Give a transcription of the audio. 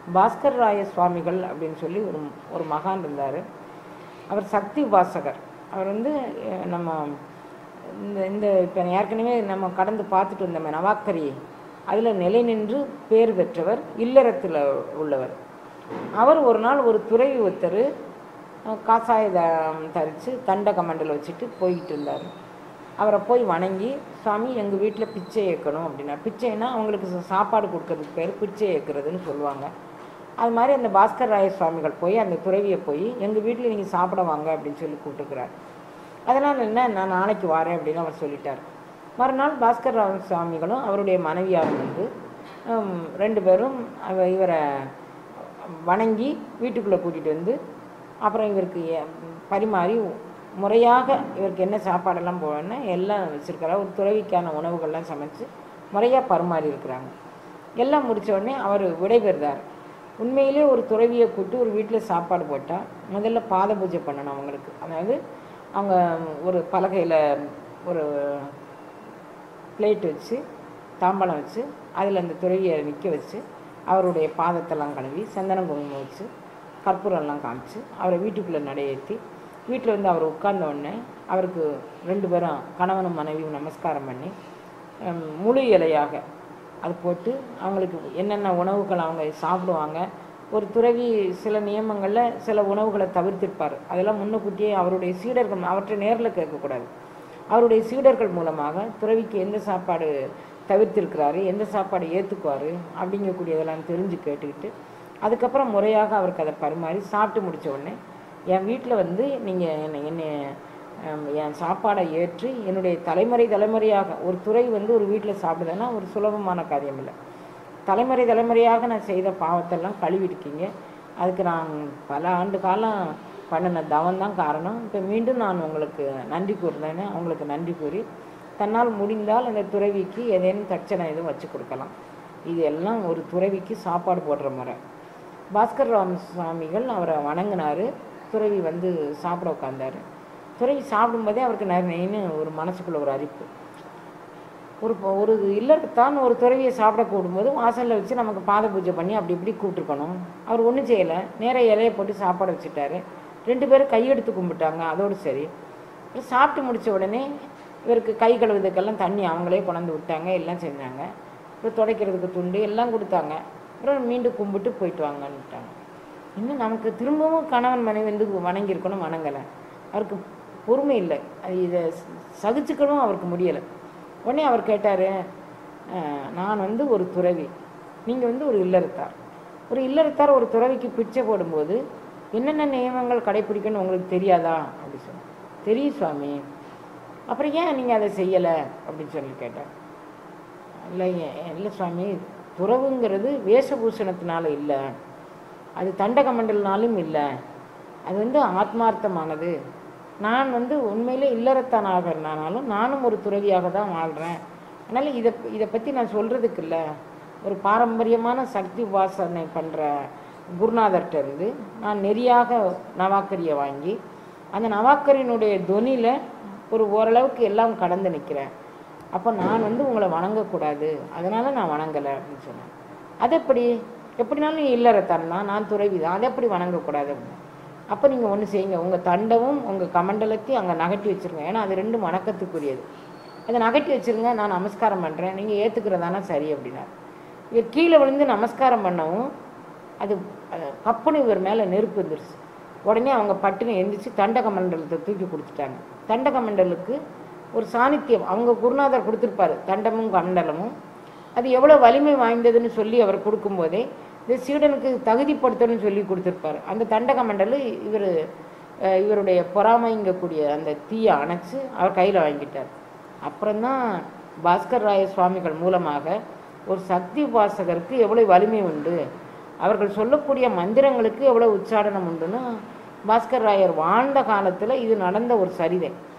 பாஸ்கர் ராய சுவாமிகள் அப்படின்னு சொல்லி ஒரு ஒரு மகான் இருந்தார் அவர் சக்தி உபாசகர் அவர் வந்து அஹ், நம்ம இந்த இந்த இப்போ ஏற்கனவே நம்ம கடந்து பார்த்துட்டு வந்தோமே நவாக்கரி அதில் நிலை நின்று பேர் பெற்றவர் இல்லறத்தில் உள்ளவர் அவர் ஒரு நாள் ஒரு துறவி ஒருத்தர் அஹ், காசாய த- தரித்து தண்ட கமண்டல் வச்சுட்டு போய்கிட்டு இருந்தார் அவரை போய் வணங்கி சாமி எங்கள் வீட்டில் பிச்சை ஏற்கணும் அப்படின்னா பிச்சைன்னா அவங்களுக்கு சா- சாப்பாடு கொடுக்கறதுக்கு பேர் பிச்சை ஏற்கிறதுன்னு சொல்லுவாங்க அது மாதிரி அந்த பாஸ்கர் ராய சுவாமிகள் போய் அந்த துறவியை போய் எங்கள் வீட்டில் நீங்கள் சாப்பிட வாங்க அப்படின்னு சொல்லி கூப்பிட்டுருக்கிறார் அதனால் என்ன நான் நாளைக்கு வரேன் அப்படின்னு அவர் சொல்லிட்டார் மறுநாள் பாஸ்கர் ராவ சுவாமிகளும் அவருடைய மனைவியாரும் வந்து ஹம், ரெண்டு பேரும் அவ இவரை வணங்கி வீட்டுக்குள்ளே கூட்டிகிட்டு வந்து அப்புறம் இவருக்கு எ- பரிமாறி முறையாக இவருக்கு என்ன சாப்பாடெல்லாம் போவேன்னா எல்லாம் வச்சுருக்கிறார் ஒரு துறவிக்கான உணவுகள்லாம் சமைச்சு முறையாக பரிமாறி இருக்கிறாங்க எல்லாம் முடிச்ச உடனே அவர் விடைபெறுறார் உண்மையிலே ஒரு துறவியை கூப்பிட்டு ஒரு வீட்டில் சாப்பாடு போட்டால் முதல்ல பாத பூஜை பண்ணணும் அவங்களுக்கு அதாவது அவங்க ஒரு பலகையில் ஒரு பிளேட் வச்சு தாம்பாளம் வச்சு அதில் அந்த துறவியை நிற்க வச்சு அவருடைய பாதத்தெல்லாம் கழுவி சந்தனம் குங்குமம் வச்சு கற்பூரம்லாம் காமிச்சு அவரை வீட்டுக்குள்ளே நடையேற்றி வீட்டில் வந்து அவர் உட்கார்ந்த உடனே அவருக்கு ரெண்டு பேரும் கணவனும் மனைவியும் நமஸ்காரம் பண்ணி ஹம், முழு இலையாக அது போட்டு அவங்களுக்கு என்னென்ன உணவுகள் அவங்க சாப்பிடுவாங்க ஒரு துறவி சில நியமங்களில் சில உணவுகளை தவிர்த்திருப்பார் அதெல்லாம் முன்னுக்கூட்டியே அவருடைய சீடர்கள் அவற்றை நேரில் கேட்கக்கூடாது அவருடைய சீடர்கள் மூலமாக துறவிக்கு எந்த சாப்பாடு தவிர்த்திருக்கிறாரு எந்த சாப்பாடு ஏற்றுக்குவார் அப்படிங்கக்கூடியதெல்லாம் தெரிஞ்சு கேட்டுக்கிட்டு அதுக்கப்புறம் முறையாக அவருக்கு அதை பரிமாறி சாப்பிட்டு முடிச்ச உடனே என் வீட்டில் வந்து நீங்கள் என்னை என்னை ஹம், என் சாப்பாடை ஏற்று என்னுடைய தலைமுறை தலைமுறையாக ஒரு துறை வந்து ஒரு வீட்டில் சாப்பிடுதுன்னா ஒரு சுலபமான காரியம் இல்லை தலைமுறை தலைமுறையாக நான் செய்த பாவத்தெல்லாம் கழுவிருக்கீங்க அதுக்கு நான் பல ஆண்டு காலம் பண்ணின தவம் தான் காரணம் இப்போ மீண்டும் நான் உங்களுக்கு நன்றி கூறுறேன்னு அவங்களுக்கு நன்றி கூறி தன்னால் முடிந்தால் அந்த துறவிக்கு ஏதேனும் தட்சணை எதுவும் வச்சு கொடுக்கலாம் இது எல்லாம் ஒரு துறவிக்கு சாப்பாடு போடுற முறை பாஸ்கர் ராம் சுவாமிகள் அவரை வணங்கினார் துறவி வந்து சாப்பிட உட்காந்தாரு துறவி சாப்பிடும்போதே அவருக்கு நிறைய ஒரு மனசுக்குள்ள ஒரு அரிப்பு ஒரு ப- ஒரு இல்லத்தான் ஒரு துறவியை சாப்பிட கூடும்போது வாசலில் வச்சு நமக்கு பாத பூஜை பண்ணி அப்படி இப்படி கூப்பிட்டுருக்கணும் அவர் ஒன்றும் செய்யலை நேராக இலையை போட்டு சாப்பாடு வச்சுட்டாரு ரெண்டு பேரும் கையெடுத்து கும்பிட்டாங்க அதோடு சரி அப்புறம் சாப்பிட்டு முடிச்ச உடனே இவருக்கு கை கழுவுறதுக்கெல்லாம் தண்ணி அவங்களே கொண்டாந்து விட்டாங்க எல்லாம் செஞ்சாங்க அப்புறம் துடைக்கிறதுக்கு துண்டு எல்லாம் கொடுத்தாங்க அப்புறம் மீண்டும் கும்பிட்டு போயிட்டு வாங்கன்னுட்டாங்க இன்னும் நமக்கு திரும்பவும் கணவன் மனைவி வந்து வணங்கியிருக்கணும் வணங்கலை அவருக்கு பொறுமை இல்லை அது இதை சகிச்சுக்கணும் அவருக்கு முடியலை உடனே அவர் கேட்டார் நான் வந்து ஒரு துறவி நீங்கள் வந்து ஒரு இல்லறத்தார் ஒரு இல்லறத்தார் ஒரு துறவிக்கு பிச்சை போடும்போது என்னென்ன நியமங்கள் கடைப்பிடிக்கணும்னு உங்களுக்கு தெரியாதா அப்படி சொன்னேன் தெரியும் சுவாமி அப்புறம் ஏன் நீங்கள் அதை செய்யலை அப்படின்னு சொல்லி கேட்டார் இல்லை ஏ- இல்லை சுவாமி துறவுங்கிறது வேஷபூஷணத்தினால இல்லை அது தண்டக மண்டலனாலும் இல்லை அது வந்து ஆத்மார்த்தமானது நான் வந்து உண்மையிலே இல்லறத்தானாக இருந்தாலும் நானும் ஒரு துறவியாக தான் வாழ்கிறேன் அதனால் இதை இதை பற்றி நான் சொல்கிறதுக்கு இல்லை ஒரு பாரம்பரியமான சக்தி உபாசனை பண்ணுற குருநாதர்கிட்ட இருந்து நான் நெறியாக நவாக்கரியை வாங்கி அந்த நவாக்கரியினுடைய தொனியில் ஒரு ஓரளவுக்கு எல்லாம் கடந்து நிற்கிறேன் அப்போ நான் வந்து உங்களை வணங்கக்கூடாது அதனால் நான் வணங்கலை அப்படின்னு சொன்னேன் அது எப்படி எப்படினாலும் நீ இல்லறத்தான் தான் நான் துறவி தான் அதை எப்படி வணங்கக்கூடாது அப்படின்னு அப்போ நீங்கள் ஒன்று செய்யுங்க உங்கள் தண்டவும் உங்கள் கமண்டலத்தையும் அங்கே நகட்டி வச்சுருங்க ஏன்னா அது ரெண்டும் வணக்கத்துக்குரியது அதை நகட்டி வச்சுருங்க நான் நமஸ்காரம் பண்ணுறேன் நீங்கள் ஏற்றுக்கிறதானா சரி அப்படின்னார் இவர் கீழே விழுந்து நமஸ்காரம் பண்ணவும் அது அது கப்புனு இவர் மேலே நெருப்பு வந்துருச்சு உடனே அவங்க பட்டுன்னு எந்திரிச்சு தண்டக மண்டலத்தை தூக்கி கொடுத்துட்டாங்க தண்டக மண்டலுக்கு ஒரு சாநித்தியம் அவங்க குருநாதர் கொடுத்துருப்பாரு தண்டமும் கமண்டலமும் அது எவ்வளோ வலிமை வாய்ந்ததுன்னு சொல்லி அவர் கொடுக்கும்போதே இந்த சீடனுக்கு தகுதிப்படுத்தணும்னு சொல்லி கொடுத்துருப்பாரு அந்த தண்டக மண்டல் இவர் இவருடைய பொறாமைங்கக்கூடிய அந்த தீயை அணைச்சு அவர் கையில் வாங்கிட்டார் அப்புறம்தான் பாஸ்கர் ராய சுவாமிகள் மூலமாக ஒரு சக்தி உபாசகருக்கு எவ்வளோ வலிமை உண்டு அவர்கள் சொல்லக்கூடிய மந்திரங்களுக்கு எவ்வளோ உச்சாடனம் உண்டுன்னு பாஸ்கர் ராயர் வாழ்ந்த காலத்தில் இது நடந்த ஒரு சரிதை